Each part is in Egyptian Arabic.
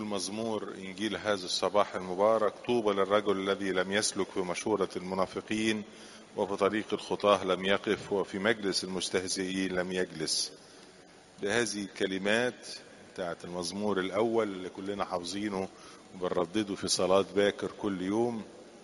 مزمور إنجيل هذا الصباح المبارك طوبى للرجل الذي لم يسلك في مشورة المنافقين وفي طريق الخطاه لم يقف وفي مجلس المستهزئين لم يجلس بهذه الكلمات بتاعت المزمور الأول اللي كلنا حافظينه وبنردده في صلاة باكر كل يوم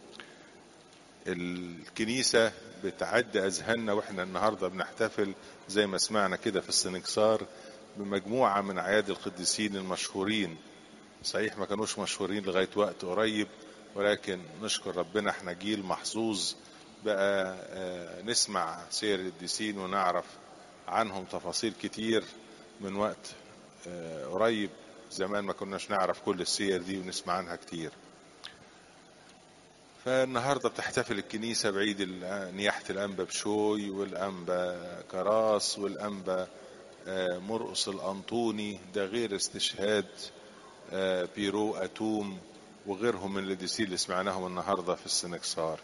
الكنيسة بتعد أذهاننا وإحنا النهاردة بنحتفل زي ما سمعنا كده في السنكسار بمجموعة من أعياد القديسين المشهورين صحيح ما كانوش مشهورين لغاية وقت قريب ولكن نشكر ربنا احنا جيل محظوظ بقى نسمع سير القديسين ونعرف عنهم تفاصيل كتير من وقت قريب زمان ما كناش نعرف كل السير دي ونسمع عنها كتير فالنهاردة بتحتفل الكنيسة بعيد نياحة الأنبا بشوي والأنبا كراس والأنبا مرقص الأنطوني ده غير استشهاد بيرو أتوم وغيرهم من القديسين اللي سمعناهم النهاردة في السنكسار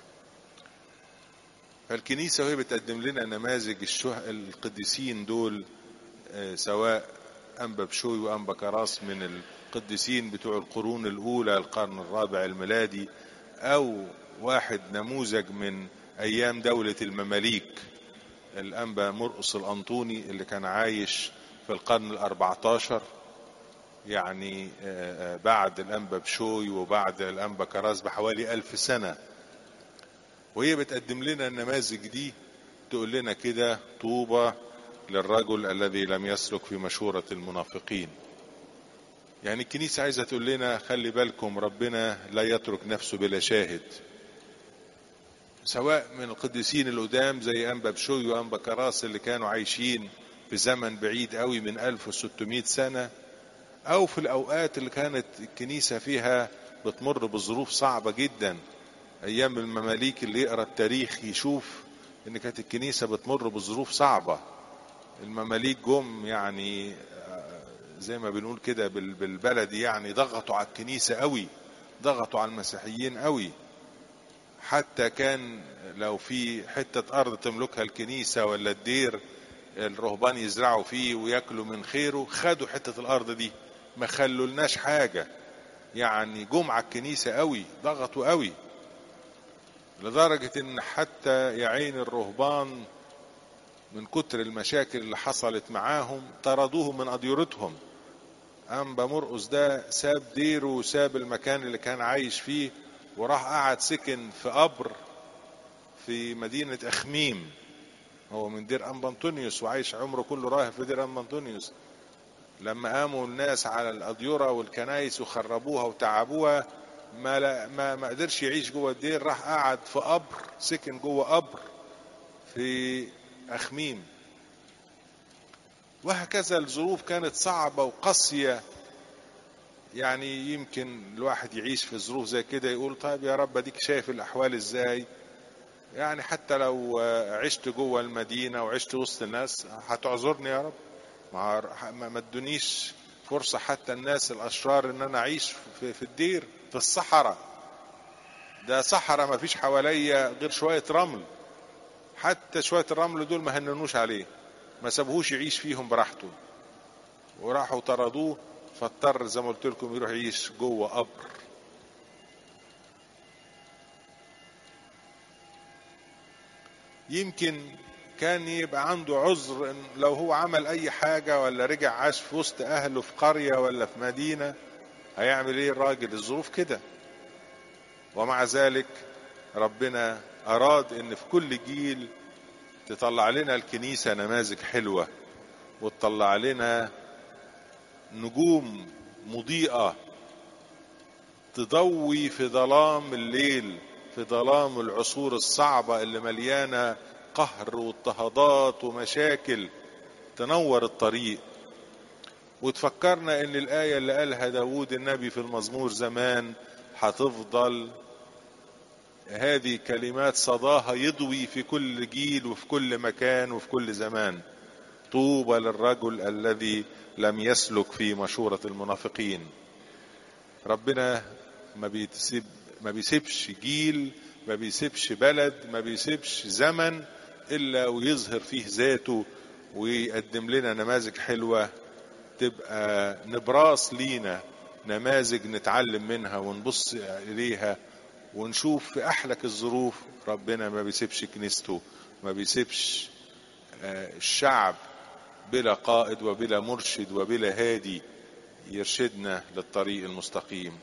فالكنيسة وهي بتقدم لنا نماذج الشه... القديسين دول سواء أنبا بشوي وأنبا كراس من القديسين بتوع القرون الأولى القرن الرابع الميلادي أو واحد نموذج من أيام دولة المماليك الأنبا مرقص الأنطوني اللي كان عايش في القرن الأربعتاشر يعني بعد الأنبا بشوي وبعد الأنبا كراس بحوالي ألف سنة وهي بتقدم لنا النماذج دي تقول لنا كده طوبى للرجل الذي لم يسلك في مشورة المنافقين يعني الكنيسة عايزة تقول لنا خلي بالكم ربنا لا يترك نفسه بلا شاهد سواء من القديسين القدام زي أنبا بشوي وأنبا كراس اللي كانوا عايشين في زمن بعيد قوي من 1600 سنة أو في الأوقات اللي كانت الكنيسة فيها بتمر بظروف صعبة جدا أيام المماليك اللي يقرأ التاريخ يشوف إن كانت الكنيسة بتمر بظروف صعبة المماليك جم يعني زي ما بنقول كده بالبلدي يعني ضغطوا على الكنيسة قوي ضغطوا على المسيحيين قوي حتى كان لو في حتة أرض تملكها الكنيسة ولا الدير الرهبان يزرعوا فيه وياكلوا من خيره خدوا حتة الأرض دي ما خلولناش حاجة يعني جم على الكنيسة قوي ضغطوا قوي لدرجة ان حتى يا عين الرهبان من كتر المشاكل اللي حصلت معاهم طردوهم من أديرتهم أنبا مرقس ده ساب ديره وساب المكان اللي كان عايش فيه وراح قعد سكن في قبر في مدينة أخميم هو من دير أنبا أنطونيوس وعايش عمره كله رايح في دير أنبا أنطونيوس لما قاموا الناس على الأديرة والكنايس وخربوها وتعبوها ما, لا ما, ما قدرش يعيش جوه الدير راح قعد في قبر سكن جوه قبر في أخميم وهكذا الظروف كانت صعبة وقاسية يعني يمكن الواحد يعيش في ظروف زي كده يقول طيب يا رب اديك شايف الأحوال ازاي يعني حتى لو عشت جوه المدينة وعشت وسط الناس هتعذرني يا رب ما ما ادونيش فرصة حتى الناس الأشرار إن أنا أعيش في, في الدير في الصحراء ده صحراء ما فيش حواليا غير شوية رمل حتى شوية الرمل دول ما هننوش عليه ما سابوهوش يعيش فيهم براحته وراحوا طردوه فاضطر زي ما قلت لكم يروح يعيش جوه قبر يمكن كان يبقى عنده عذر إن لو هو عمل اي حاجة ولا رجع عاش في وسط اهله في قرية ولا في مدينة هيعمل ايه الراجل الظروف كده ومع ذلك ربنا اراد ان في كل جيل تطلع لنا الكنيسة نماذج حلوة وتطلع لنا نجوم مضيئة تضوي في ظلام الليل في ظلام العصور الصعبة اللي مليانة قهر واضطهادات ومشاكل تنور الطريق وتفكرنا ان الآية اللي قالها داود النبي في المزمور زمان هتفضل هذه كلمات صداها يضوي في كل جيل وفي كل مكان وفي كل زمان طوبى للرجل الذي لم يسلك في مشورة المنافقين ربنا ما بيسيب ما بيسيبش جيل ما بيسيبش بلد ما بيسيبش زمن الا ويظهر فيه ذاته ويقدم لنا نماذج حلوه تبقى نبراس لينا نماذج نتعلم منها ونبص إليها ونشوف في أحلك الظروف ربنا ما بيسيبش كنيسته ما بيسيبش الشعب بلا قائد وبلا مرشد وبلا هادي يرشدنا للطريق المستقيم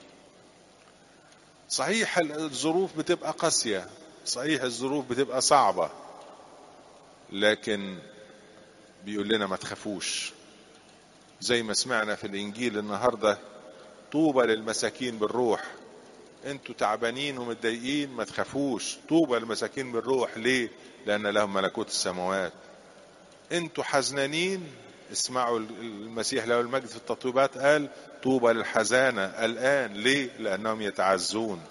صحيح الظروف بتبقى قاسية صحيح الظروف بتبقى صعبة لكن بيقول لنا ما تخافوش زي ما سمعنا في الإنجيل النهاردة طوبى للمساكين بالروح انتوا تعبانين ومتضايقين ما تخافوش طوبى للمساكين بالروح ليه لأن لهم ملكوت السماوات انتوا حزنانين اسمعوا المسيح له المجد في التطويبات قال طوبى للحزانة الآن ليه لأنهم يتعزون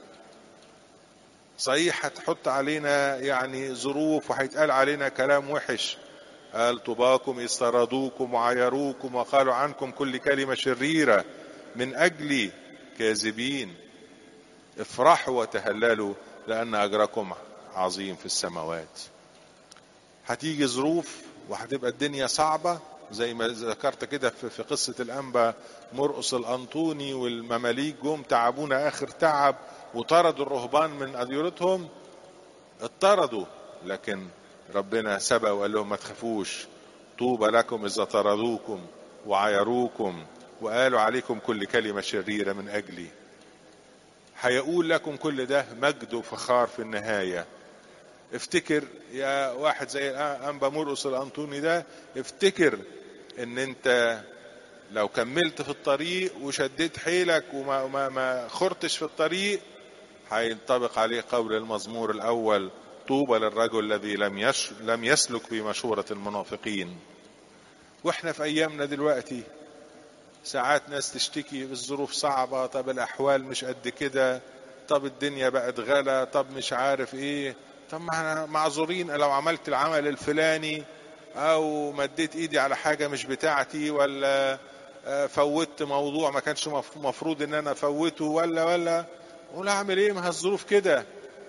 صحيح هتحط علينا يعني ظروف وهيتقال علينا كلام وحش قال طباكم إذ طردوكم وعايروكم وقالوا عنكم كل كلمة شريرة من أجلي كاذبين افرحوا وتهللوا لأن أجركم عظيم في السماوات هتيجي ظروف وهتبقى الدنيا صعبة زي ما ذكرت كده في قصة الأنبا مرقص الأنطوني والمماليك جم تعبونا آخر تعب وطردوا الرهبان من أديرتهم اطردوا لكن ربنا سبق وقال لهم ما تخافوش طوبى لكم إذا طردوكم وعايروكم وقالوا عليكم كل كلمة شريرة من أجلي هيقول لكم كل ده مجد وفخار في النهاية افتكر يا واحد زي أنبا مرقص الأنطوني ده افتكر ان انت لو كملت في الطريق وشديت حيلك وما ما ما خرتش في الطريق هينطبق عليه قول المزمور الاول طوبى للرجل الذي لم يش لم يسلك بمشورة المنافقين واحنا في ايامنا دلوقتي ساعات ناس تشتكي الظروف صعبة طب الاحوال مش قد كده طب الدنيا بقت غلا طب مش عارف ايه طب ما احنا معذورين لو عملت العمل الفلاني او مديت ايدي على حاجه مش بتاعتي ولا فوتت موضوع ما كانش مفروض ان انا افوته ولا ولا اقول اعمل ايه ما هي الظروف كده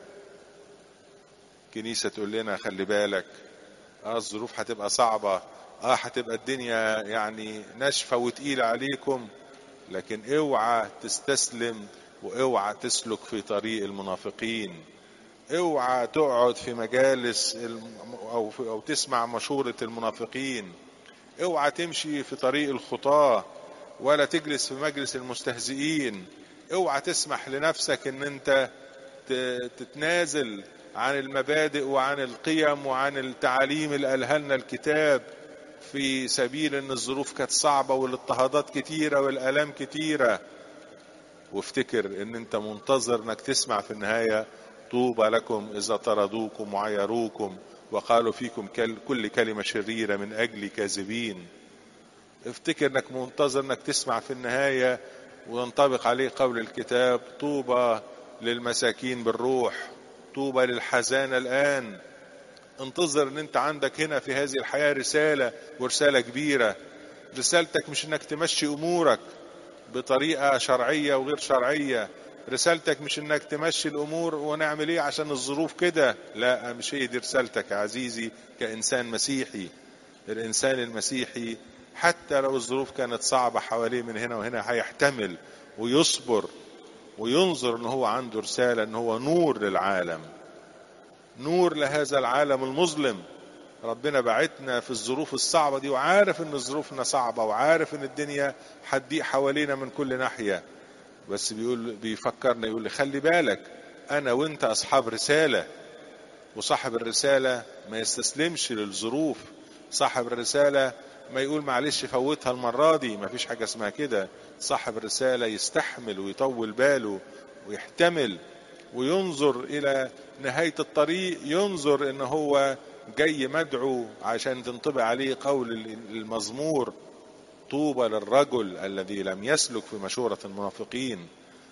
كنيسه تقول لنا خلي بالك اه الظروف هتبقى صعبه اه هتبقى الدنيا يعني ناشفه وتقيله عليكم لكن اوعى تستسلم واوعى تسلك في طريق المنافقين اوعى تقعد في مجالس او او تسمع مشورة المنافقين اوعى تمشي في طريق الخطاة ولا تجلس في مجلس المستهزئين اوعى تسمح لنفسك ان انت تتنازل عن المبادئ وعن القيم وعن التعاليم اللي قالها لنا الكتاب في سبيل ان الظروف كانت صعبة والاضطهادات كتيرة والالام كتيرة وافتكر ان انت منتظر انك تسمع في النهاية طوبى لكم إذا طردوكم وعيروكم وقالوا فيكم كل كلمة شريرة من أجل كاذبين افتكر انك منتظر انك تسمع في النهاية وينطبق عليه قول الكتاب طوبى للمساكين بالروح طوبى للحزانة الآن انتظر ان انت عندك هنا في هذه الحياة رسالة ورسالة كبيرة رسالتك مش انك تمشي امورك بطريقة شرعية وغير شرعية رسالتك مش انك تمشي الامور ونعمل ايه عشان الظروف كده لا مش هي دي رسالتك يا عزيزي كانسان مسيحي الانسان المسيحي حتى لو الظروف كانت صعبة حواليه من هنا وهنا هيحتمل ويصبر وينظر ان هو عنده رسالة ان هو نور للعالم نور لهذا العالم المظلم ربنا بعتنا في الظروف الصعبة دي وعارف ان ظروفنا صعبة وعارف ان الدنيا هتضيق حوالينا من كل ناحية بس بيقول بيفكرنا يقول لي خلي بالك انا وانت اصحاب رسالة وصاحب الرسالة ما يستسلمش للظروف صاحب الرسالة ما يقول معلش فوتها المرة دي ما فيش حاجة اسمها كده صاحب الرسالة يستحمل ويطول باله ويحتمل وينظر الى نهاية الطريق ينظر ان هو جاي مدعو عشان تنطبق عليه قول المزمور طوبى للرجل الذي لم يسلك في مشورة المنافقين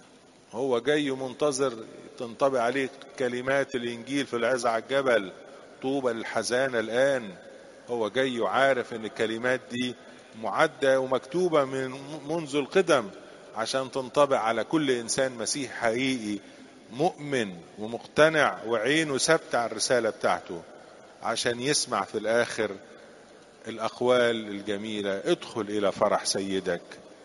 هو جاي منتظر تنطبق عليه كلمات الإنجيل في العزة على الجبل طوبى للحزانة الآن هو جاي وعارف ان الكلمات دي معدة ومكتوبة من منذ القدم عشان تنطبق على كل إنسان مسيح حقيقي مؤمن ومقتنع وعينه ثابتة على الرسالة بتاعته عشان يسمع في الآخر الأقوال الجميلة ادخل إلى فرح سيدك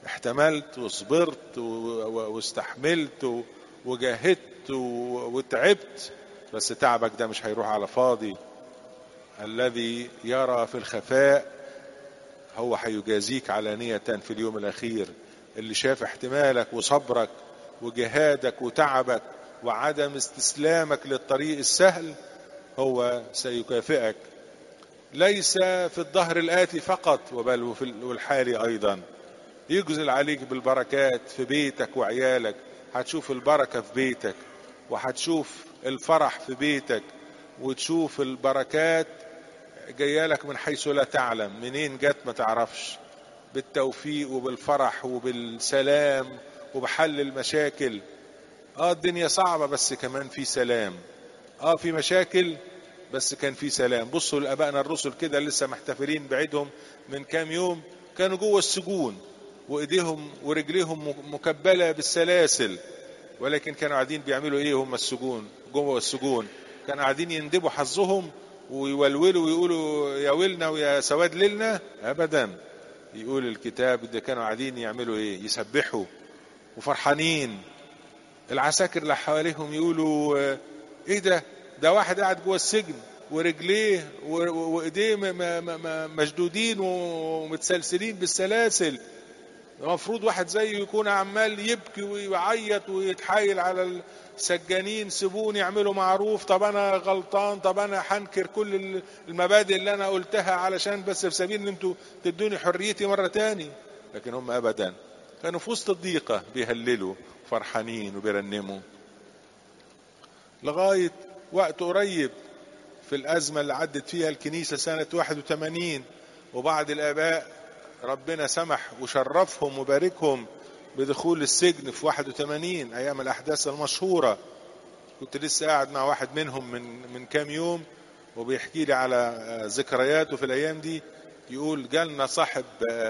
احتملت وصبرت واستحملت وجاهدت وتعبت بس تعبك ده مش هيروح على فاضي الذي يرى في الخفاء هو هيجازيك علانية في اليوم الأخير اللي شاف احتمالك وصبرك وجهادك وتعبك وعدم استسلامك للطريق السهل هو سيكافئك ليس في الظهر الآتي فقط وبل وفي الحالي أيضا يجزل عليك بالبركات في بيتك وعيالك هتشوف البركة في بيتك وهتشوف الفرح في بيتك وتشوف البركات جايالك من حيث لا تعلم منين جت ما تعرفش بالتوفيق وبالفرح وبالسلام وبحل المشاكل اه الدنيا صعبة بس كمان في سلام اه في مشاكل بس كان في سلام بصوا لابائنا الرسل كده لسه محتفلين بعيدهم من كام يوم كانوا جوه السجون وايديهم ورجليهم مكبلة بالسلاسل ولكن كانوا قاعدين بيعملوا ايه هم السجون جوه السجون كانوا قاعدين يندبوا حظهم ويولولوا ويقولوا يا ويلنا ويا سواد ليلنا ابدا يقول الكتاب ده كانوا قاعدين يعملوا ايه يسبحوا وفرحانين العساكر اللي حواليهم يقولوا ايه ده ده واحد قاعد جوه السجن ورجليه وايديه مشدودين ومتسلسلين بالسلاسل المفروض واحد زيه يكون عمال يبكي ويعيط ويتحايل على السجانين سيبوني اعملوا معروف طب انا غلطان طب انا هنكر كل المبادئ اللي انا قلتها علشان بس في سبيل ان انتوا تدوني حريتي مرة تاني لكن هم ابدا كانوا في وسط الضيقة بيهللوا فرحانين وبيرنموا لغاية وقت قريب في الأزمة اللي عدت فيها الكنيسة سنة 81 وبعض الآباء ربنا سمح وشرفهم وباركهم بدخول السجن في 81 أيام الأحداث المشهورة كنت لسه قاعد مع واحد منهم من من كام يوم وبيحكي لي على ذكرياته في الأيام دي يقول جالنا صاحب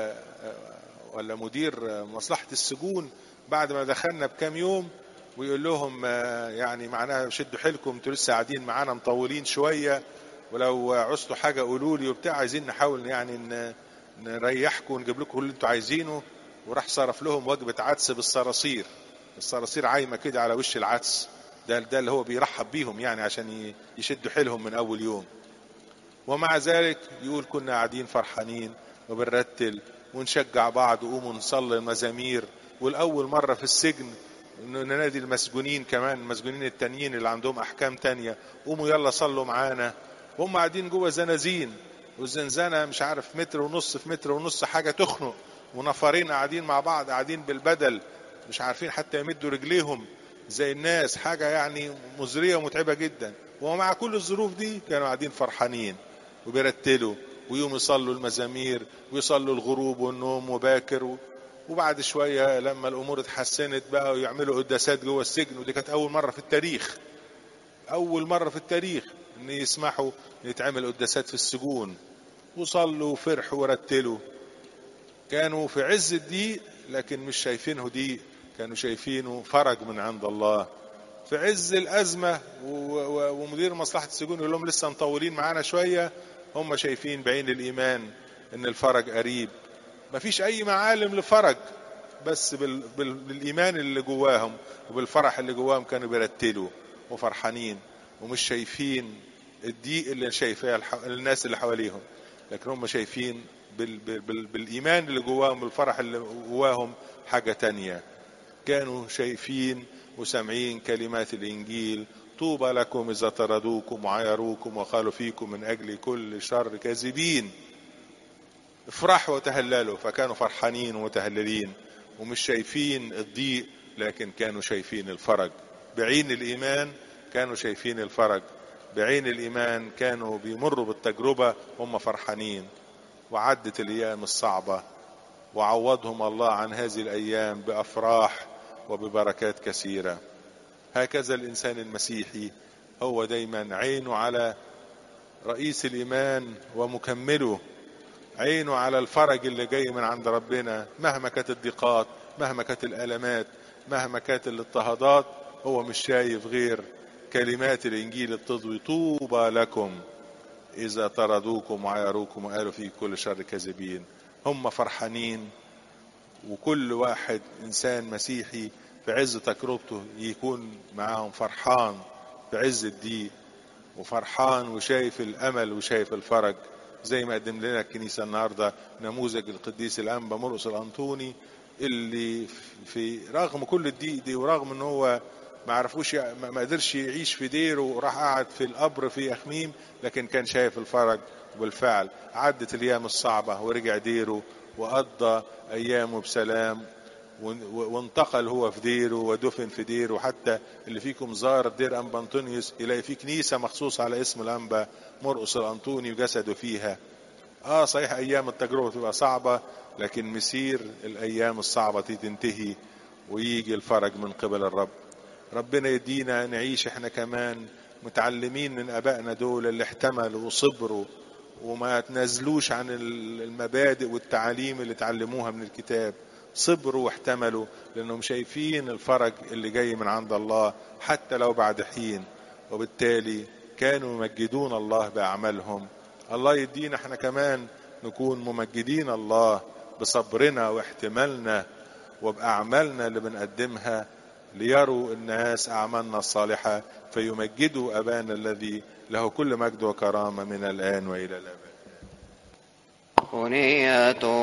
ولا مدير مصلحة السجون بعد ما دخلنا بكام يوم ويقول لهم يعني معناها شدوا حيلكم انتوا لسه قاعدين معانا مطولين شويه ولو عوزتوا حاجه قولوا لي وبتاع عايزين نحاول يعني نريحكم ونجيب لكم اللي انتوا عايزينه وراح صرف لهم وجبه عدس بالصراصير الصراصير عايمه كده على وش العدس ده ده اللي هو بيرحب بيهم يعني عشان يشدوا حيلهم من اول يوم ومع ذلك يقول كنا قاعدين فرحانين وبنرتل ونشجع بعض وقوموا نصلي المزامير والاول مره في السجن ننادي المسجونين كمان المسجونين التانيين اللي عندهم احكام تانية قوموا يلا صلوا معانا وهم قاعدين جوه زنازين والزنزانة مش عارف متر ونص في متر ونص حاجة تخنق ونفرين قاعدين مع بعض قاعدين بالبدل مش عارفين حتى يمدوا رجليهم زي الناس حاجة يعني مزرية ومتعبة جدا ومع كل الظروف دي كانوا قاعدين فرحانين وبيرتلوا ويوم يصلوا المزامير ويصلوا الغروب والنوم وباكر وبعد شوية لما الأمور اتحسنت بقى ويعملوا قداسات جوه السجن ودي كانت أول مرة في التاريخ أول مرة في التاريخ إن يسمحوا يتعمل قداسات في السجون وصلوا وفرحوا ورتلوا كانوا في عز الضيق لكن مش شايفينه ضيق كانوا شايفينه فرج من عند الله في عز الأزمة ومدير مصلحة السجون يقول لهم لسه مطولين معانا شوية هم شايفين بعين الإيمان إن الفرج قريب مفيش أي معالم لفرج بس بال... بال... بالإيمان اللي جواهم وبالفرح اللي جواهم كانوا بيرتلوا وفرحانين ومش شايفين الضيق اللي شايفاه الح... الناس اللي حواليهم لكن هم شايفين بال... بال... بالإيمان اللي جواهم بالفرح اللي جواهم حاجة تانية كانوا شايفين وسامعين كلمات الإنجيل طوبى لكم إذا طردوكم وعايروكم وقالوا فيكم من أجل كل شر كاذبين افرحوا وتهللوا فكانوا فرحانين ومتهللين ومش شايفين الضيق لكن كانوا شايفين الفرج بعين الإيمان كانوا شايفين الفرج بعين الإيمان كانوا بيمروا بالتجربة هم فرحانين وعدت الأيام الصعبة وعوضهم الله عن هذه الأيام بأفراح وببركات كثيرة هكذا الإنسان المسيحي هو دايما عينه على رئيس الإيمان ومكمله عينه على الفرج اللي جاي من عند ربنا مهما كانت الضيقات مهما كانت الألمات مهما كانت الاضطهادات هو مش شايف غير كلمات الإنجيل بتضوي طوبى لكم إذا طردوكم وعايروكم وقالوا في كل شر كاذبين هم فرحانين وكل واحد إنسان مسيحي في عز تجربته يكون معاهم فرحان في عز الضيق وفرحان وشايف الأمل وشايف الفرج زي ما قدم لنا الكنيسة النهاردة نموذج القديس الأنبا مرقس الأنطوني اللي في رغم كل الضيق دي ورغم ان هو ما عرفوش ما قدرش يعيش في ديره وراح قعد في القبر في أخميم لكن كان شايف الفرج وبالفعل عدت الأيام الصعبة ورجع ديره وقضى أيامه بسلام وانتقل هو في ديره ودفن في ديره حتى اللي فيكم زار دير أنبا أنطونيوس يلاقي فيه كنيسة مخصوص على اسم الأنبا مرقس الأنطوني وجسده فيها اه صحيح ايام التجربه تبقى صعبه لكن مسير الايام الصعبه دي تنتهي ويجي الفرج من قبل الرب ربنا يدينا نعيش احنا كمان متعلمين من ابائنا دول اللي احتملوا وصبروا وما تنازلوش عن المبادئ والتعاليم اللي اتعلموها من الكتاب صبروا واحتملوا لانهم شايفين الفرج اللي جاي من عند الله حتى لو بعد حين وبالتالي كانوا يمجدون الله باعمالهم الله يدينا احنا كمان نكون ممجدين الله بصبرنا واحتمالنا وبأعمالنا اللي بنقدمها ليروا الناس أعمالنا الصالحة فيمجدوا أبانا الذي له كل مجد وكرامة من الآن وإلى الأبد